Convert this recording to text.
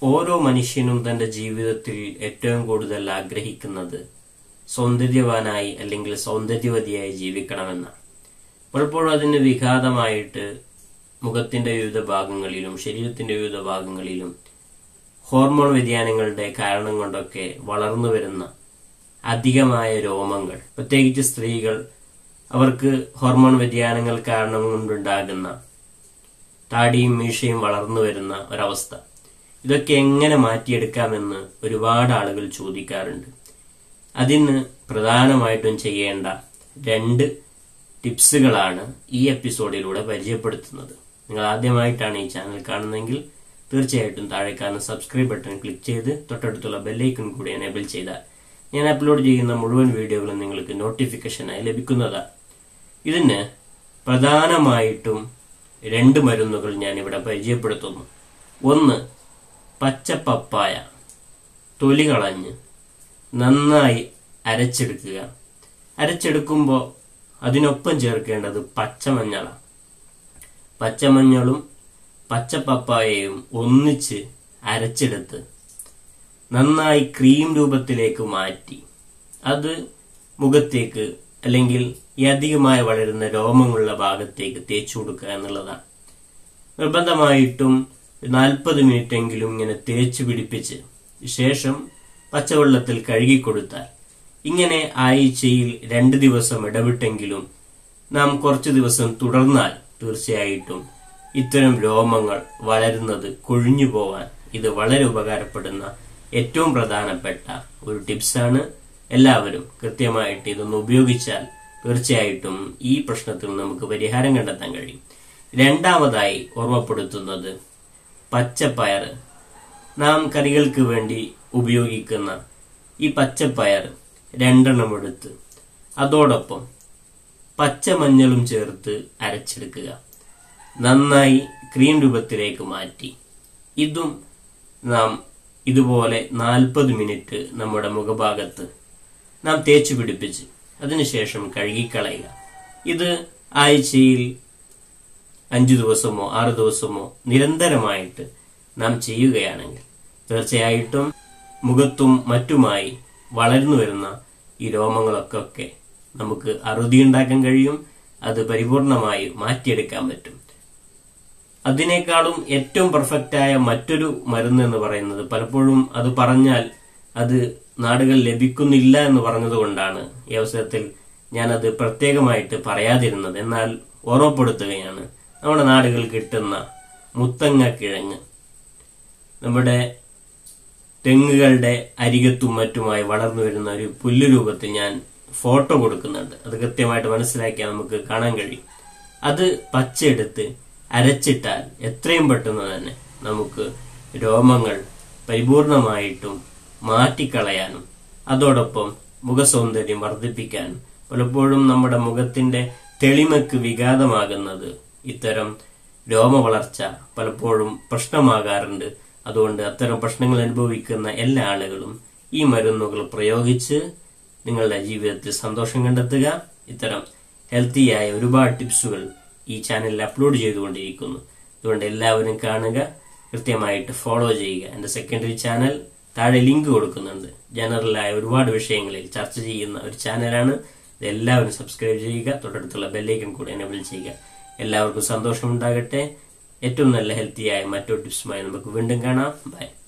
ഓരോ മനുഷ്യനും തന്റെ ജീവിതത്തിൽ ഏറ്റവും കൂടുതൽ ആഗ്രഹിക്കുന്നത് സൗന്ദര്യവാനായി അല്ലെങ്കിൽ സൗന്ദര്യവതിയായി ജീവിക്കണമെന്നാണ് പലപ്പോഴും അതിന് വിഘാതമായിട്ട് മുഖത്തിന്റെ വിവിധ ഭാഗങ്ങളിലും ശരീരത്തിന്റെ വിവിധ ഭാഗങ്ങളിലും ഹോർമോൺ വ്യതിയാനങ്ങളുടെ കാരണം കൊണ്ടൊക്കെ വളർന്നു വരുന്ന അധികമായ രോമങ്ങൾ പ്രത്യേകിച്ച് സ്ത്രീകൾ അവർക്ക് ഹോർമോൺ വ്യതിയാനങ്ങൾ കാരണം കൊണ്ടുണ്ടാകുന്ന താടിയും മീശയും വളർന്നു വരുന്ന ഒരവസ്ഥ ഇതൊക്കെ എങ്ങനെ മാറ്റിയെടുക്കാമെന്ന് ഒരുപാട് ആളുകൾ ചോദിക്കാറുണ്ട് അതിന് പ്രധാനമായിട്ടും ചെയ്യേണ്ട രണ്ട് ടിപ്സുകളാണ് ഈ എപ്പിസോഡിലൂടെ പരിചയപ്പെടുത്തുന്നത് നിങ്ങൾ ആദ്യമായിട്ടാണ് ഈ ചാനൽ കാണുന്നതെങ്കിൽ തീർച്ചയായിട്ടും താഴെ കാണുന്ന സബ്സ്ക്രൈബ് ബട്ടൺ ക്ലിക്ക് ചെയ്ത് തൊട്ടടുത്തുള്ള ബെല്ലൈക്കൺ കൂടി എനേബിൾ ചെയ്താൽ ഞാൻ അപ്ലോഡ് ചെയ്യുന്ന മുഴുവൻ വീഡിയോകളും നിങ്ങൾക്ക് നോട്ടിഫിക്കേഷനായി ലഭിക്കുന്നതാണ് ഇതിന് പ്രധാനമായിട്ടും രണ്ട് മരുന്നുകൾ ഞാൻ ഇവിടെ പരിചയപ്പെടുത്തുന്നു ഒന്ന് പച്ച പപ്പായ തൊലി കളഞ്ഞ് നന്നായി അരച്ചെടുക്കുക അരച്ചെടുക്കുമ്പോൾ അതിനൊപ്പം ചേർക്കേണ്ടത് പച്ചമഞ്ഞളാണ് പച്ചമഞ്ഞളും പച്ചപ്പപ്പായയും ഒന്നിച്ച് അരച്ചെടുത്ത് നന്നായി ക്രീം രൂപത്തിലേക്ക് മാറ്റി അത് മുഖത്തേക്ക് അല്ലെങ്കിൽ ഈ അധികമായി വളരുന്ന രോമമുള്ള ഭാഗത്തേക്ക് തേച്ചു കൊടുക്കുക എന്നുള്ളതാണ് നിർബന്ധമായിട്ടും നാൽപ്പത് മിനിറ്റ് എങ്കിലും ഇങ്ങനെ തേച്ച് പിടിപ്പിച്ച് ശേഷം പച്ചവെള്ളത്തിൽ കഴുകിക്കൊടുത്താൽ ഇങ്ങനെ ആഴ്ചയിൽ രണ്ട് ദിവസം ഇടവിട്ടെങ്കിലും നാം കുറച്ചു ദിവസം തുടർന്നാൽ തീർച്ചയായിട്ടും ഇത്തരം രോമങ്ങൾ വളരുന്നത് കൊഴിഞ്ഞു പോവാൻ ഇത് വളരെ ഉപകാരപ്പെടുന്ന ഏറ്റവും പ്രധാനപ്പെട്ട ഒരു ടിപ്സാണ് എല്ലാവരും കൃത്യമായിട്ട് ഇതൊന്ന് ഉപയോഗിച്ചാൽ തീർച്ചയായിട്ടും ഈ പ്രശ്നത്തിൽ നമുക്ക് പരിഹാരം കണ്ടെത്താൻ കഴിയും രണ്ടാമതായി ഓർമ്മപ്പെടുത്തുന്നത് പച്ചപ്പയർ നാം കറികൾക്ക് വേണ്ടി ഉപയോഗിക്കുന്ന ഈ പച്ചപ്പയർ രണ്ടെണ്ണം എടുത്ത് അതോടൊപ്പം പച്ചമഞ്ഞളും ചേർത്ത് അരച്ചെടുക്കുക നന്നായി ക്രീം രൂപത്തിലേക്ക് മാറ്റി ഇതും നാം ഇതുപോലെ നാൽപ്പത് മിനിറ്റ് നമ്മുടെ മുഖഭാഗത്ത് നാം തേച്ചു പിടിപ്പിച്ച് അതിനുശേഷം കഴുകിക്കളയുക ഇത് ആഴ്ചയിൽ അഞ്ചു ദിവസമോ ആറ് ദിവസമോ നിരന്തരമായിട്ട് നാം ചെയ്യുകയാണെങ്കിൽ തീർച്ചയായിട്ടും മുഖത്തും മറ്റുമായി വളർന്നു വരുന്ന ഈ രോമങ്ങളൊക്കെ ഒക്കെ നമുക്ക് അറുതിയുണ്ടാക്കാൻ കഴിയും അത് പരിപൂർണമായി മാറ്റിയെടുക്കാൻ പറ്റും അതിനേക്കാളും ഏറ്റവും പെർഫെക്റ്റായ മറ്റൊരു മരുന്ന് എന്ന് പറയുന്നത് പലപ്പോഴും അത് പറഞ്ഞാൽ അത് നാടുകൾ ലഭിക്കുന്നില്ല എന്ന് പറഞ്ഞതുകൊണ്ടാണ് ഈ അവസരത്തിൽ ഞാനത് പ്രത്യേകമായിട്ട് പറയാതിരുന്നത് എന്നാൽ ഓർമ്മപ്പെടുത്തുകയാണ് നമ്മുടെ നാടുകൾ കിട്ടുന്ന മുത്തങ്ങ കിഴങ്ങ് നമ്മുടെ തെങ്ങുകളുടെ അരികത്തും മറ്റുമായി വളർന്നു വരുന്ന ഒരു പുല്ല് രൂപത്തിൽ ഞാൻ ഫോട്ടോ കൊടുക്കുന്നുണ്ട് അത് കൃത്യമായിട്ട് മനസ്സിലാക്കിയാൽ നമുക്ക് കാണാൻ കഴിയും അത് പച്ചയെടുത്ത് അരച്ചിട്ടാൽ എത്രയും പെട്ടെന്ന് തന്നെ നമുക്ക് രോമങ്ങൾ പരിപൂർണമായിട്ടും മാറ്റിക്കളയാനും അതോടൊപ്പം മുഖസൗന്ദര്യം വർദ്ധിപ്പിക്കാനും പലപ്പോഴും നമ്മുടെ മുഖത്തിന്റെ തെളിമയ്ക്ക് വിഘാതമാകുന്നത് ഇത്തരം രോമവളർച്ച പലപ്പോഴും പ്രശ്നമാകാറുണ്ട് അതുകൊണ്ട് അത്തരം പ്രശ്നങ്ങൾ അനുഭവിക്കുന്ന എല്ലാ ആളുകളും ഈ മരുന്നുകൾ പ്രയോഗിച്ച് നിങ്ങളുടെ ജീവിതത്തിൽ സന്തോഷം കണ്ടെത്തുക ഇത്തരം ഹെൽത്തിയായ ഒരുപാട് ടിപ്സുകൾ ഈ ചാനലിൽ അപ്ലോഡ് ചെയ്തുകൊണ്ടിരിക്കുന്നു അതുകൊണ്ട് എല്ലാവരും കാണുക കൃത്യമായിട്ട് ഫോളോ ചെയ്യുക എന്റെ സെക്കൻഡറി ചാനൽ താഴെ ലിങ്ക് കൊടുക്കുന്നുണ്ട് ജനറലായ ഒരുപാട് വിഷയങ്ങളിൽ ചർച്ച ചെയ്യുന്ന ഒരു ചാനലാണ് ഇത് എല്ലാവരും സബ്സ്ക്രൈബ് ചെയ്യുക തൊട്ടടുത്തുള്ള ബെല്ലൈക്കൺ കൂടി എനേബിൾ ചെയ്യുക എല്ലാവർക്കും സന്തോഷമുണ്ടാകട്ടെ ഏറ്റവും നല്ല ഹെൽത്തിയായ മറ്റൊരു ടിപ്സുമായി നമുക്ക് വീണ്ടും കാണാം ബൈ